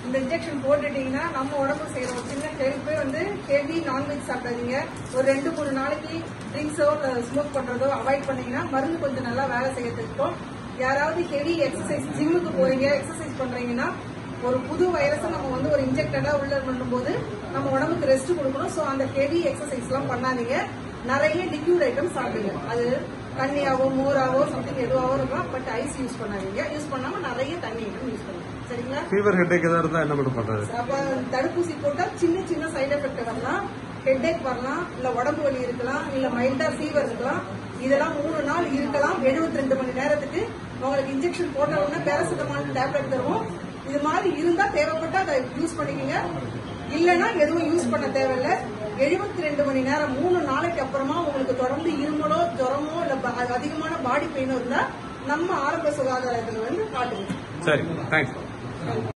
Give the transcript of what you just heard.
இந்த இன்ஜெக்ஷன் போட்டுட்டீங்கன்னா நம்ம உடம்பு செய்யற ஒரு சின்ன ஹெல்ப்பே வந்து ஹெவி நான்வெஜ் சாப்பிடாதீங்க ஒரு ரெண்டு மூணு நாளைக்கு ட்ரிங்க்ஸோ ஸ்மோக் பண்றதோ அவாய்ட் பண்ணீங்கன்னா மருந்து கொஞ்சம் நல்லா வேலை செய்யறதுக்கும் யாராவது ஹெவி எக்ஸசைஸ் ஜிம்முக்கு போறீங்க எக்ஸசைஸ் பண்றீங்கன்னா ஒரு புது வைரஸை நம்ம வந்து ஒரு இன்ஜெக்டடா உள்ள பண்ணும்போது நம்ம உடம்புக்கு ரெஸ்ட் கொடுக்கணும் ஸோ அந்த ஹெவி எக்ஸசைஸ் எல்லாம் பண்ணாதீங்க நிறைய லிக்யூட் ஐட்டம் சாப்பிடுங்க அது தண்ணியாவோ மோராவோ சம்திங் எதுவாவோ இருக்கலாம் பட் ஐஸ் யூஸ் பண்ணாதீங்க யூஸ் பண்ணாம நிறைய தண்ணி ஐட்டம் யூஸ் பண்ணுங்க சரிங்களா ஃபீவர் ஹெட்டேக் ஏதாவது இருந்தா என்ன மேடம் பண்றது அப்ப தடுப்பூசி போட்டா சின்ன சின்ன சைடு எஃபெக்ட் வரலாம் ஹெட்ஏக் வரலாம் இல்ல உடம்பு வலி இருக்கலாம் இல்ல மைல்டா ஃபீவர் இருக்கலாம் இதெல்லாம் மூணு நாள் இருக்கலாம் 72 ரெண்டு மணி நேரத்துக்கு உங்களுக்கு இன்ஜெக்ஷன் போட்ட உடனே பேராசிட்டமால் டேப்லெட் தருவோம் இது மாதிரி இருந்தா தேவைப்பட்டா அதை யூஸ் பண்ணிக்கோங்க இல்லைன்னா எதுவும் யூஸ் பண்ண தேவையில்ல 72 ரெண்டு மணி நேரம் மூணு நாளைக்கு அப்புறமா உங்களுக்கு தொடர்ந்து இருமலோ ஜுரமோ இல்ல ப- அதிகமான பாடி பெயினோ இருந்தா நம்ம ஆரம்ப சுகாதாரத்துல வந்து காட்டுங்க சரி தேங்க்ஸ்